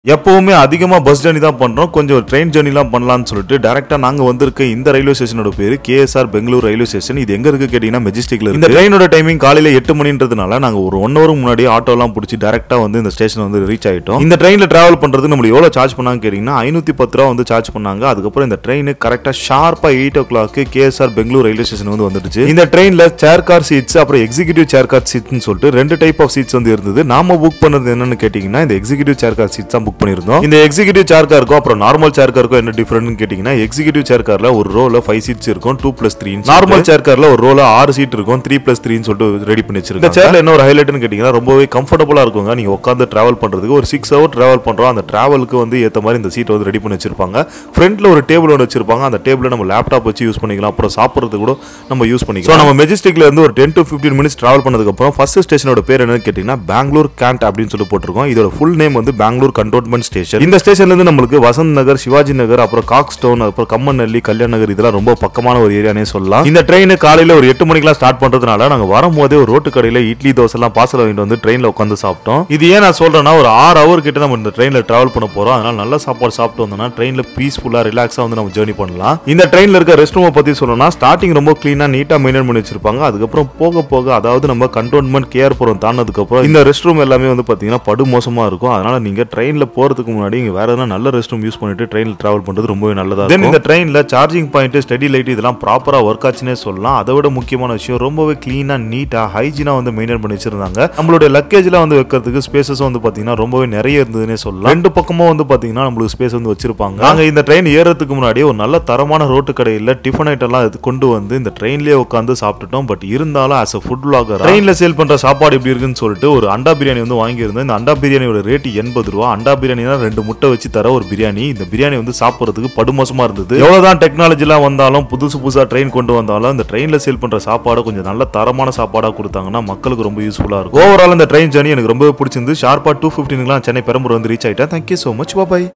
எப்பவுமே அதிகமா bus journey தான் பண்றோம் கொஞ்சம் ட்ரெயின் ஜர்னிலாம் பண்ணலாம்னு சொல்லிட்டு டேரக்டா நாங்க வந்திருக்க இந்த ரயில்வே ஸ்டேஷனோட பேரு கேஎஸ்ஆர் பெங்களூர் ரயில்வே ஸ்டேஷன் இது எங்க இருக்கு கேட்டீங்கன்னா மெஜஸ்டிக்ல இருக்கு இந்த ட்ரெயினோட டைமிங் காலையில எட்டு மணின்றதுனால நாங்க ஒரு ஒன் ஹவர் முன்னாடி ஆட்டோ எல்லாம் பிடிச்சி டேரக்டா வந்து இந்த ஸ்டேஷன் வந்து ரீச் ஆயிட்டோம் இந்த ட்ரெயின்ல டிராவல் பண்றது நம்மளுக்கு எவ்வளவு சார்ஜ் பண்ணாங்க கேட்டீங்கன்னா ஐநூத்தி பத்து ரூபா வந்து சார்ஜ் பண்ணாங்க அதுக்கப்புறம் இந்த ட்ரெயின் கரெக்டா ஷார்ப்பா eight o'clock KSR Bangalore railway station வந்து வந்துடுச்சு இந்த ட்ரெயின்ல சேர் கார் சீட்ஸ் அப்புறம் எக்ஸிகியூட்டிவ் சேர் கார் சீட்ஸ்னு சொல்லிட்டு ரெண்டு டைப் ஆஃப் சீட்ஸ் வந்து இருந்தது நாம புக் பண்ணது என்னன்னு கேட்டீங்கன்னா இந்த எக்ஸிகியூட்டிவ் சேர் கார் சீட்ஸ் தான் புக் பண்ணியிருந்தோம் இந்த எக்ஸிகியூட்டிவ் சேர் காருக்கும் அப்புறம் நார்மல் சேர் காருக்கும் என்ன டிஃபரெண்ட் கேட்டீங்கன்னா எக்ஸிகியூட்டிவ் சேர் கார்ல ஒரு ரோல ஃபைவ் சீட்ஸ் இருக்கும் two plus three normal chair கார்ல ஒரு ரோல ஆறு சீட் இருக்கும் த்ரீ பிளஸ் த்ரீன்னு சொல்லிட்டு ரெடி பண்ணி வச்சிருக்காங்க இந்த சேர்ல என்ன ஒரு ஹைலைட்னு கேட்டீங்கன்னா ரொம்பவே கம்ஃபர்டபுளா இருக்குங்க நீங்க உட்காந்து டிராவல் பண்றதுக்கு ஒரு சிக்ஸ் ஹவர் டிராவல் பண்றோம் அந்த டிராவலுக்கு வந்து ஏத்த மாதிரி இந்த சீட் வந்து ரெடி பண்ணி வச்சிருப்பாங்க ஃப்ரண்ட்ல ஒரு டேபிள் ஒன்று வச்சிருப்பாங்க அந்த டேபிள்ல நம்ம லேப்டாப் வச்சு யூஸ் பண்ணிக்கலாம் அப்புறம் சாப்பிட்றது கூட நம்ம யூஸ் பண்ணிக்கலாம் So, நம்ம மெஜஸ்டிக்ல இருந்து ஒரு ten to fifteen minutes travel பண்ணதுக்கு அப்புறம் ஃபர்ஸ்ட் ஸ்டேஷனோட பேர் என்னன்னு கேட்டீங்கன்னா பெங்களூர் கேண்ட் அப்படின்னு சொல்லி போட்டிருக்கோம் இதோட ஃபுல் நேம் வந்து பெங்களூர் கண்டோன்மெண்ட் ஸ்டேஷன் இந்த ஸ்டேஷன்ல இருந்து நம்மளுக்கு வசந்த் நகர் சிவாஜி நகர் அப்புறம் காக் ஸ்டோன் அப்புறம் கம்மநல்லி கல்யாண் நகர் இதெல்லாம் ரொம்ப பக்கமான ஒரு ஏரியானே சொல்லலாம் இந்த ட்ரெயின் காலையில ஒரு எட்டு மணிக்கெல்லாம் ஸ்டார்ட் பண்றதுனால நாங்க வரும்போதே ஒரு ரோட்டு கடையில இட்லி தோசை எல்லாம் பார்சல் வாங்கிட்டு வந்து ட்ரெயின்ல உட்காந்து சாப்பிட்டோம் இது ஏன் நான் சொல்றேன்னா ஒரு ஆறு ஹவர் கிட்ட நம்ம இந்த ட்ரெயின்ல டிராவல் பண்ண போறோம் அதனால நல்ல சாப்பாடு சாப்பிட்டு வந்தோம்னா ட்ரெயின்ல பீஸ்ஃபுல்லா ரிலாக்ஸா வந்து நம்ம ஜேர்னி பண்ணலாம் இந்த ட்ரெயின்ல இருக்க ரெஸ்ட் ரூமை பத்தி சொல்லணும்னா ஸ்டார்டிங் ரொம்ப கிளீனா நீட்டா மெயின்டைன் பண்ணி வச்சிருப்பாங்க அதுக்கப்புறம் போக போக அதாவது நம்ம கண்டோன்மெண்ட் கேஆர் புறம் தாண்டதுக்கு அப்புறம் இந்த ரெஸ்ட் ரூம் எல்லாமே வந்து பாத்தீங்கன்னா படு மோசமா இருக்கும் அதனால நீங்க ட்ரெயின்ல போறதுக்கு முன்னாடி இங்க வேற எதனா நல்ல ரெஸ்ட் ரூம் யூஸ் பண்ணிட்டு ட்ரெயின்ல டிராவல் பண்றது ரொம்பவே நல்லதா இருக்கும் இந்த ட்ரெயின்ல சார்ஜிங் பாயிண்ட் ஸ்டடி லைட் இதெல்லாம் ப்ராப்பரா ஒர்க் ஆச்சுன்னே சொல்லலாம் அதை விட முக்கியமான விஷயம் ரொம்பவே கிளீனா நீட்டா ஹைஜீனா வந்து மெயின்டைன் பண்ணி வச்சிருந்தாங்க நம்மளுடைய லக்கேஜ்ல வந்து வைக்கிறதுக்கு ஸ்பேசஸ் வந்து பாத்தீங்கன்னா ரொம்பவே நிறைய இருந்ததுன்னே சொல்லலாம் ரெண்டு பக்கமும் வந்து பாத்தீங்கன்னா நம்மளுக்கு ஸ்பேஸ் வந்து வச்சிருப்பாங்க நாங்க இந்த ட்ரெயின் ஏறதுக்கு முன்னாடி ஒரு நல்ல தரமான ரோட்டு கடையில டிஃபன் ஐட்டம் எல்லாம் இது கொண்டு வந்து இந்த ட்ரெயின்லயே உட்காந்து சாப்பிட்டுட்டோம் பட் இருந்தாலும் ஆஸ் அ ஃபுட் பிளாகர் ட்ரெயின்ல சேல் பண்ற சாப்பாடு எப்படி இருக்குன்னு சொல்லிட்டு ஒரு அண்டா பிரியாணி வந்து வாங்கியிருந்தேன் இந்த அண்டா பிரியாணியோட ரேட் எண்பது ரூபா அண்டா பிரியாணினா ரெண்டு முட்டை வச்சு தர ஒரு பிரியாணி இந்த பிரியாணி வந்து சாப்பிட்றதுக்கு படுமோசமா இருந்தது எவ்வளவுதான் டெக்னாலஜி எல்லாம் வந்தாலும் புதுசு புதுசா ட்ரெயின் கொண்டு வந்தாலும் இந்த ட்ரெயின்ல சேல் பண்ற சாப்பாடு கொஞ்சம் நல்ல தரமான சாப்பாடா கொடுத்தாங்கன்னா மக்களுக்கு ரொம்ப யூஸ்ஃபுல்லா இருக்கும் ஓவரால் இந்த ட்ரெயின் ஜர்னி எனக்கு ரொம்ப பிடிச்சிருந்து ஷார்ப்பா டூ ஃபிஃப்டின்லாம் சென்னை பெரம்பூர் வந்து ரீச் ஆயிட்டேன் தேங்க்யூ ஸோ மச் பாய்